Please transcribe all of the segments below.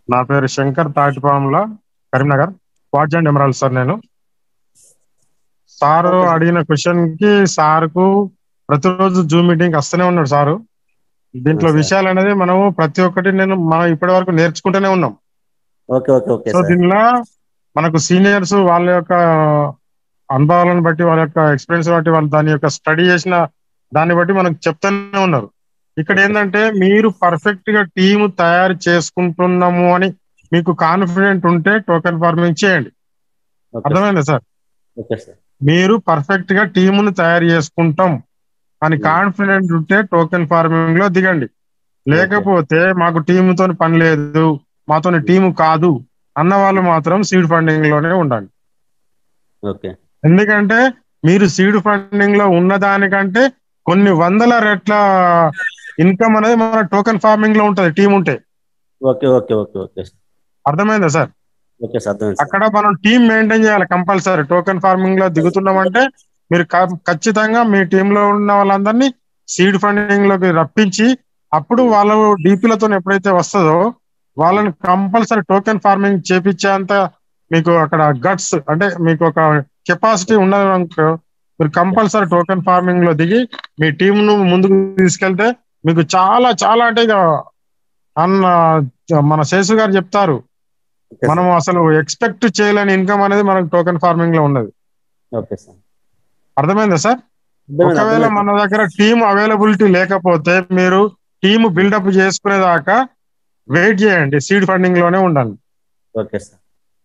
నా పేరు శంకర్ తాటిపాముల కరీంనగర్ వాచ్ అండ్ ఎమరాల్ సార్ నేను సారు Okay, sir. అడిగిన క్వశ్చన్ కి సార్కు ప్రతిరోజు జూమ్ మీటింగ్ వస్తూనే ఉన్నాడు సారు దీంట్లో Yes, sir. విషయాలు అనేది మనము ప్రతి ఒక్కటి నేను మనం ఇప్పటి వరకు నేర్చుకుంటూనే ఉన్నాం okay okay okay so sir దీనిలో మనకు సీనియర్స్ వాళ్ళ యొక్క అనుభవాలను బట్టి వాళ్ళ యొక్క ఎక్స్పీరియన్స్ బట్టి వాళ్ళు దాని యొక్క స్టడీ చేసిన దాన్ని బట్టి మనకు చెప్తూనే ఉన్నారు ఇక్కడ ఏంటంటే మీరు పర్ఫెక్ట్ గా టీమ్ తయారు చేసుకుంటున్నాము అని మీకు కాన్ఫిడెంట్ ఉంటే టోకెన్ ఫార్మింగ్ చేయండి ఓకే అర్థమైందా సార్ ఓకే సార్ మీరు పర్ఫెక్ట్ గా టీమును తయారు చేసుకుంటాం అని Hmm. కాన్ఫిడెంట్ ఉంటే టోకెన్ ఫార్మింగ్ లో దిగండి లేకపోతే మాకు టీముతో పని లేదు మాతో టీము కాదు అన్న వాళ్ళు మాత్రం సీడ్ ఫండింగ్ లోనే ఉండండి ఓకే ఎందుకంటే మీరు సీడ్ ఫండింగ్ లో ఉన్న దానికంటే కొన్ని వందల రెట్ల ఇన్కమ్ అనేది మన టోకెన్ ఫార్మింగ్ లో ఉంటది టీం ఉంటే okay okay okay okay sir అర్థమైందా సార్ ఓకే సార్ అర్థమైంది సార్ అక్కడ మనం టీం మెయింటైన్ చేయాలి కంపల్సరీ టోకెన్ ఫార్మింగ్ లో దిగుతున్నామంటే మీరు క- ఖచ్చితంగా మీ టీమ్ లో ఉన్న వాళ్ళందరినీ సీడ్ ఫండింగ్ లోకి రప్పించి అప్పుడు వాళ్ళు డీపీలతో ఎప్పుడైతే వస్తుందో వాళ్ళని కంపల్సరీ టోకెన్ ఫార్మింగ్ చేపించేంత మీకు అక్కడ గట్స్ అంటే మీకు ఒక కెపాసిటీ ఉన్నది అనుకో మీరు కంపల్సరీ టోకెన్ ఫార్మింగ్ లో దిగి మీ టీం ను ముందుకు తీసుకెళ్తే మీకు చాలా చాలా అంటే ఇక అన్న మన శేషు గారు చెప్తారు ఓకే సార్. మనం అసలు ఎక్స్పెక్ట్ చేయలేని ఇన్కమ్ అనేది మనకు టోకెన్ ఫార్మింగ్ లో ఉన్నది ఓకే సార్ అర్థమైందా సార్ అర్థమైంది, ఒకవేళ అర్థమైంది. మన దగ్గర టీమ్ అవైలబిలిటీ లేకపోతే మీరు టీమ్ బిల్డప్ చేసుకునేదాకా వెయిట్ చేయండి సీడ్ ఫండింగ్ లోనే ఉండండి ఓకే సార్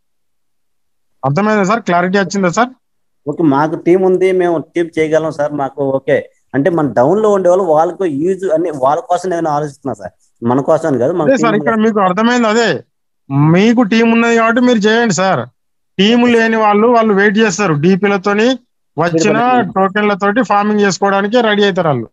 అర్థమైందా సార్ క్లారిటీ వచ్చిందా సార్ ఓకే మాకు టీం ఉంది మేము టీం చేయగలం సార్ మాకు ఓకే అంటే మన డౌన్ లో ఉండే వాళ్ళు వాళ్ళకు యూజ్ అన్ని వాళ్ళ కోసం నేను ఆలోచిస్తున్నా సార్ మన కోసం అని కాదు మన అదే సార్ team ఇక్కడ మీకు అర్థమైంది అదే మీకు టీం ఉన్నది కాబట్టి మీరు చేయండి సార్ టీం లేని వాళ్ళు వాళ్ళు వెయిట్ చేస్తారు డీపీలతోని వచ్చిన మీరు- టోకెన్లతోటి ఫార్మింగ్ చేసుకోవడానికి రెడీ అవుతారు వాళ్ళు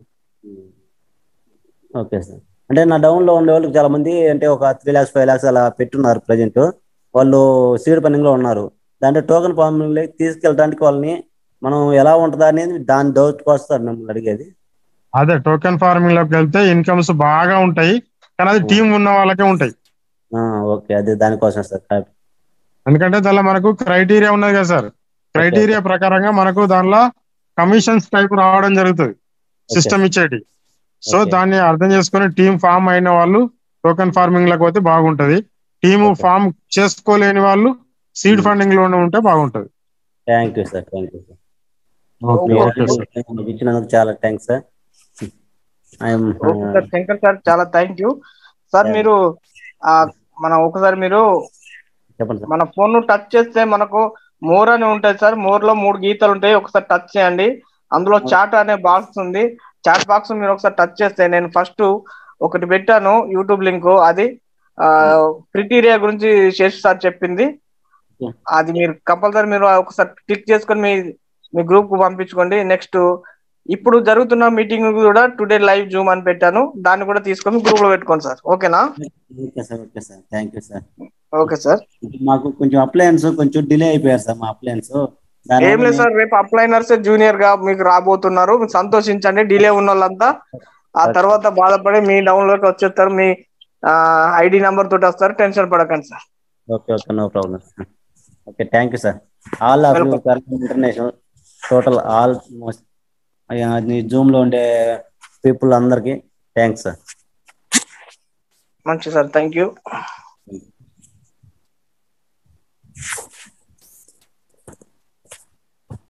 ఓకే సార్ అంటే నా డౌన్ లో ఉండే వాళ్ళకి చాలా మంది అంటే ఒక త్రీ లాక్స్ ఫైవ్ లాక్స్ అలా పెట్టున్నారు ప్రజెంట్ వాళ్ళు సీడ్ పన్నింగ్ లో ఉన్నారు దాంట్లో టోకెన్ ఫార్మింగ్ లో తీసుకెళ్ళడానికి వాళ్ళని మనం ఎలా ఉంటుందా అనేది దాని డౌట్ వస్తారు మిమ్మల్ని అడిగేది అదే టోకెన్ ఫార్మింగ్ లోకి వెళ్తే ఇన్కమ్స్ బాగా ఉంటాయి కానీ అది టీం ఉన్న వాళ్ళకే ఉంటాయి ఆ, ఓకే అదే దానికోసం సార్ కాబట్టి. ఎందుకంటే దానిలో మనకు క్రైటీరియా ఉన్నది కదా సార్ క్రైటీరియా ప్రకారంగా మనకు దానిలో కమిషన్స్ టైప్ రావడం జరుగుతుంది సిస్టమ్ ఇచ్చేటి సో Okay. దాన్ని అర్థం చేసుకుని టీం ఫామ్ అయిన వాళ్ళు టోకెన్ ఫార్మింగ్ లకు పోతే బాగుంటది టీమ్ Okay. ఫామ్ చేసుకోలేని వాళ్ళు సీడ్ Hmm. ఫండింగ్ లోనే ఉంటే బాగుంటది thank you sir thank you sir okay మీరు ఓకే సార్ ఇచ్చినందుకు చాలా thanks sir I'm okay sir Shankar sir చాలా థ్యాంక్ యూ సార్ Yeah. మీరు ఆ మనం ఒకసారి మీరు చెప్పండి సార్ మన ఫోన్ ను టచ్ చేస్తే మనకు మోర్ అని ఉంటుంది సార్ మోర్ లో మూడు గీతలు ఉంటాయి ఒకసారి టచ్ చేయండి అందులో చాట్ అనే బాక్స్ ఉంది చాట్ బాక్స్ మీరు ఒకసారి టచ్ చేస్తే నేను ఫస్ట్ ఒకటి పెట్టాను యూట్యూబ్ లింక్ అది క్రిటీరియా గురించి శేష్ సార్ చెప్పింది Yeah. అది మీరు కంపల్సరీ మీరు ఒకసారి క్లిక్ చేసుకొని మీ మీ గ్రూప్ కు పంపించుకోండి నెక్స్ట్ ఇప్పుడు జరుగుతున్న మీటింగ్ కూడా టుడే లైవ్ జూమ్ అని పెట్టాను దాన్ని కూడా తీసుకొని గ్రూప్ లో పెట్టుకోండి సార్ ఓకేనా okay sir okay sir thank you sir okay sir మాకు కొంచెం అప్లయన్స్ కొంచెం డిలే అయిపోయారు సార్ మా అప్లయన్స్ ఏం లేదు సార్ రేపు అప్లైనర్స్ జూనియర్ గా మీకు రాబోతున్నారు మీరు సంతోషించండి డిలే ఉన్న వాళ్ళంతా ఆ తర్వాత బాధపడి మీ డౌన్ లోకి వచ్చేస్తారు మీ ఐడి నంబర్ తోటి వస్తారు టెన్షన్ పడకండి sir okay okay no problem okay thank you sir all of you international total almost Zoom లో ఉండే పీపుల్ అందరికి థ్యాంక్స్ సార్ మంచి సార్ థ్యాంక్ యూ